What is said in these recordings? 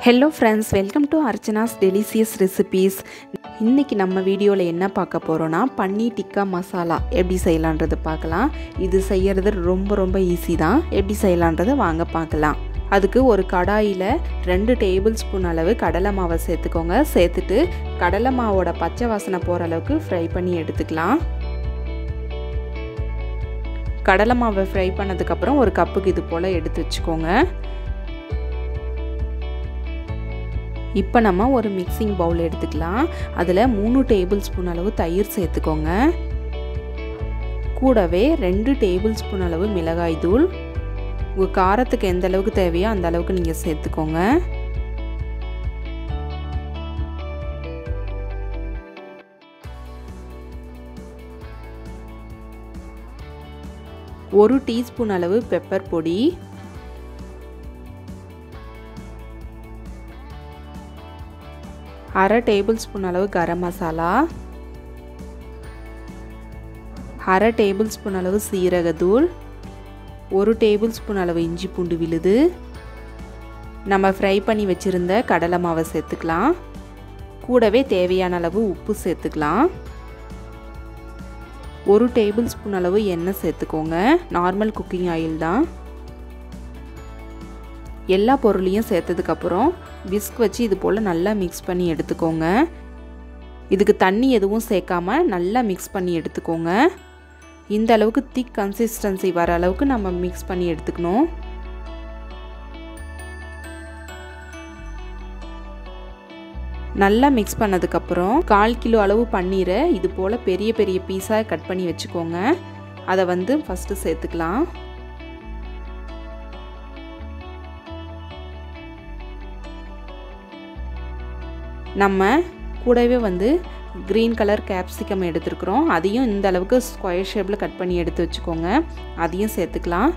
hello friends welcome to Archana's delicious recipes இன்றைக்கி நம்ம வீடியோவில் என்ன பார்க்க போகிறோன்னா பன்னீர் டிக்கா மசாலா எப்படி செய்யலான்றது பார்க்கலாம் இது செய்கிறது ரொம்ப ரொம்ப ஈஸி தான் எப்படி செய்யலான்றதை வாங்க பார்க்கலாம் அதுக்கு ஒரு கடாயில் ரெண்டு டேபிள் ஸ்பூன் அளவு கடலை மாவை சேர்த்துக்கோங்க சேர்த்துட்டு கடலை மாவோட பச்சை வாசனை போகிற அளவுக்கு ஃப்ரை பண்ணி எடுத்துக்கலாம் கடலை மாவை ஃப்ரை பண்ணதுக்கப்புறம் ஒரு கப்புக்கு இது போல் எடுத்து வச்சுக்கோங்க இப்போ நம்ம ஒரு மிக்சிங் பவுல் எடுத்துக்கலாம் அதில் மூணு டேபிள் ஸ்பூன் அளவு தயிர் சேர்த்துக்கோங்க கூடவே ரெண்டு டேபிள் ஸ்பூன் அளவு மிளகாய் தூள் உங்கள் காரத்துக்கு எந்த அளவுக்கு தேவையோ அந்த அளவுக்கு நீங்கள் சேர்த்துக்கோங்க ஒரு டீஸ்பூன் அளவு பெப்பர் பொடி அரை டேபிள் ஸ்பூன் அளவு கரம் மசாலா அரை டேபிள் ஸ்பூன் அளவு சீரகத்தூள் ஒரு டேபிள் ஸ்பூன் அளவு இஞ்சி பூண்டு விழுது நம்ம ஃப்ரை பண்ணி வச்சுருந்த கடலை மாவை சேர்த்துக்கலாம் கூடவே தேவையான அளவு உப்பு சேர்த்துக்கலாம் ஒரு டேபிள் ஸ்பூன் அளவு எண்ணெய் சேர்த்துக்கோங்க நார்மல் குக்கிங் ஆயில் தான் எல்லா பொருளையும் சேர்த்ததுக்கப்புறம் விஸ்க் வச்சு இது போல் நல்லா மிக்ஸ் பண்ணி எடுத்துக்கோங்க இதுக்கு தண்ணி எதுவும் சேர்க்காம நல்லா மிக்ஸ் பண்ணி எடுத்துக்கோங்க இந்த அளவுக்கு திக் கன்சிஸ்டன்சி வர அளவுக்கு நம்ம மிக்ஸ் பண்ணி எடுத்துக்கணும் நல்லா மிக்ஸ் பண்ணதுக்கப்புறம் கால் கிலோ அளவு பன்னீரை இது போல் பெரிய பெரிய பீஸாக கட் பண்ணி வச்சுக்கோங்க அதை வந்து ஃபஸ்ட்டு சேர்த்துக்கலாம் நம்ம கூடவே வந்து க்ரீன் கலர் கேப்சிகம் எடுத்துருக்குறோம் அதையும் இந்த அளவுக்கு ஸ்கொயர் ஷேப்பில் கட் பண்ணி எடுத்து வச்சுக்கோங்க அதையும் சேர்த்துக்கலாம்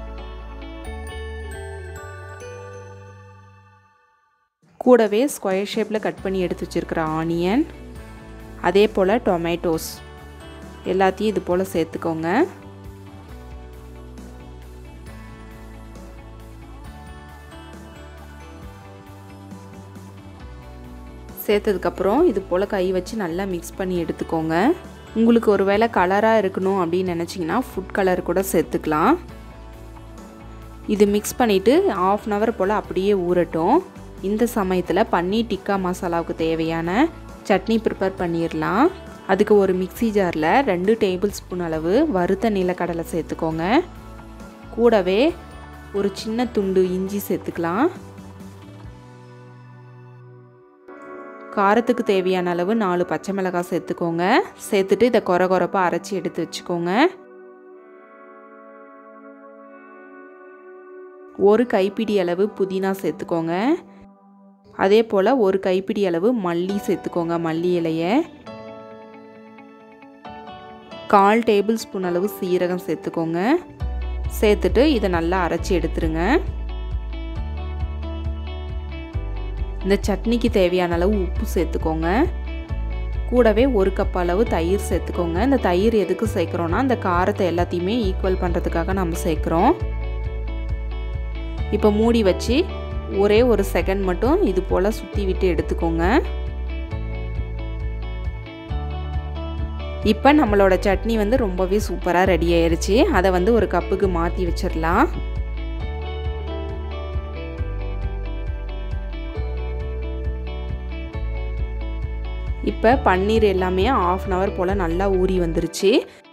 கூடவே ஸ்கொயர் ஷேப்பில் கட் பண்ணி எடுத்து வச்சுருக்கிற ஆனியன் அதே போல் டொமேட்டோஸ் எல்லாத்தையும் இது போல் சேர்த்துக்கோங்க சேர்த்ததுக்கப்புறம் இது போல் கை வச்சு நல்லா மிக்ஸ் பண்ணி எடுத்துக்கோங்க உங்களுக்கு ஒரு வேளை கலராக இருக்கணும் அப்படின்னு நினச்சிங்கன்னா ஃபுட் கலர் கூட சேர்த்துக்கலாம் இது மிக்ஸ் பண்ணிவிட்டு ஆஃப் அன் ஹவர் போல் அப்படியே ஊறட்டும் இந்த சமயத்தில் பன்னீர் டிக்கா மசாலாவுக்கு தேவையான சட்னி ப்ரிப்பேர் பண்ணிடலாம் அதுக்கு ஒரு மிக்சி ஜாரில் ரெண்டு டேபிள் ஸ்பூன் அளவு வறுத்த நிலக்கடலை சேர்த்துக்கோங்க கூடவே ஒரு சின்ன துண்டு இஞ்சி சேர்த்துக்கலாம் காரத்துக்கு தேவையான அளவு நாலு பச்சை மிளகாய் சேர்த்துக்கோங்க சேர்த்துட்டு இதை குறை குறைப்பாக அரைச்சி எடுத்து வச்சுக்கோங்க ஒரு கைப்பிடி அளவு புதினா சேர்த்துக்கோங்க அதே போல் ஒரு கைப்பிடி அளவு மல்லி சேர்த்துக்கோங்க மல்லி இலையை கால் டேபிள் ஸ்பூன் அளவு சீரகம் சேர்த்துக்கோங்க சேர்த்துட்டு இதை நல்லா அரைச்சி எடுத்துருங்க இந்த சட்னிக்கு தேவையான அளவு உப்பு சேர்த்துக்கோங்க கூடவே ஒரு கப் அளவு தயிர் சேர்த்துக்கோங்க இந்த தயிர் எதுக்கு சேர்க்குறோன்னா இந்த காரத்தை எல்லாத்தையுமே ஈக்குவல் பண்ணுறதுக்காக நம்ம சேர்க்குறோம் இப்போ மூடி வச்சு ஒரே ஒரு செகண்ட் மட்டும் இது போல் சுற்றி விட்டு எடுத்துக்கோங்க இப்போ நம்மளோட சட்னி வந்து ரொம்பவே சூப்பராக ரெடி ஆயிடுச்சு அதை வந்து ஒரு கப்புக்கு மாற்றி வச்சிடலாம் இப்போ பன்னீர் எல்லாமே ஆஃப் அன் ஹவர் போல் நல்லா ஊறி வந்துருச்சு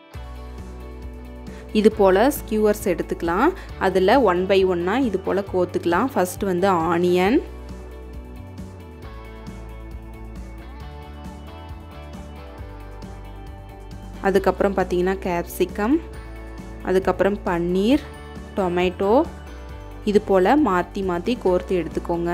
இது போல் ஸ்கியூவர்ஸ் எடுத்துக்கலாம் அதில் ஒன் பை ஒன்னாக இது போல் கோத்துக்கலாம் ஃபஸ்ட்டு வந்து ஆனியன் அதுக்கப்புறம் பார்த்தீங்கன்னா கேப்சிகம் அதுக்கப்புறம் பன்னீர் டொமேட்டோ இது போல் மாற்றி மாற்றி கோர்த்து எடுத்துக்கோங்க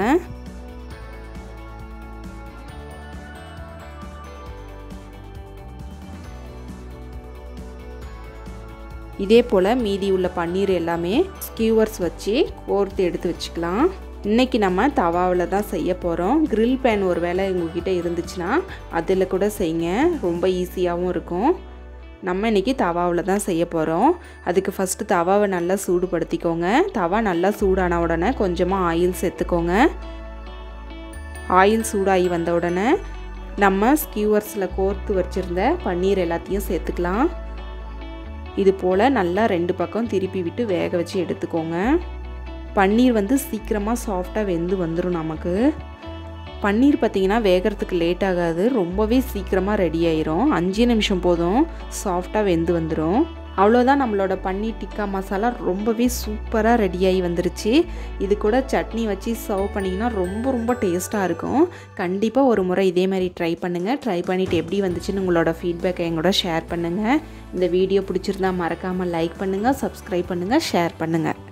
இதே போல் மீதி உள்ள பன்னீர் எல்லாமே ஸ்கியூவர்ஸ் வச்சு கோர்த்து எடுத்து வச்சுக்கலாம் இன்றைக்கி நம்ம தவாவில் தான் செய்ய போகிறோம் க்ரில் பேன் ஒரு வேளை உங்ககிட்ட இருந்துச்சுன்னா அதில் கூட செய்யுங்க ரொம்ப ஈஸியாகவும் இருக்கும் நம்ம இன்றைக்கி தவாவில் தான் செய்ய போகிறோம் அதுக்கு ஃபஸ்ட்டு தவாவை நல்லா சூடுபடுத்திக்கோங்க தவா நல்லா சூடான உடனே கொஞ்சமாக ஆயில் சேர்த்துக்கோங்க ஆயில் சூடாகி வந்த உடனே நம்ம ஸ்கியூவர்ஸில் கோர்த்து வச்சுருந்த பன்னீர் எல்லாத்தையும் சேர்த்துக்கலாம் இது போல் நல்லா ரெண்டு பக்கம் திருப்பி விட்டு வேக வச்சு எடுத்துக்கோங்க பன்னீர் வந்து சீக்கிரமாக சாஃப்டாக வெந்து வந்துடும் நமக்கு பன்னீர் பார்த்திங்கன்னா வேகிறதுக்கு லேட் ஆகாது ரொம்பவே சீக்கிரமாக ரெடி ஆயிரும் அஞ்சு நிமிஷம் போதும் சாஃப்டாக வெந்து வந்துடும் அவ்வளோதான் நம்மளோட பன்னீர் டிக்கா மசாலா ரொம்பவே சூப்பராக ரெடியாகி வந்துருச்சு இது கூட சட்னி வச்சு சர்வ் பண்ணிங்கன்னா ரொம்ப ரொம்ப டேஸ்ட்டாக இருக்கும் கண்டிப்பாக ஒரு முறை இதே மாதிரி ட்ரை பண்ணுங்கள் ட்ரை பண்ணிவிட்டு எப்படி வந்துச்சுன்னு உங்களோட ஃபீட்பேக்கை எங்களோட ஷேர் பண்ணுங்கள் இந்த வீடியோ பிடிச்சிருந்தா மறக்காமல் லைக் பண்ணுங்கள் சப்ஸ்கிரைப் பண்ணுங்கள் ஷேர் பண்ணுங்கள்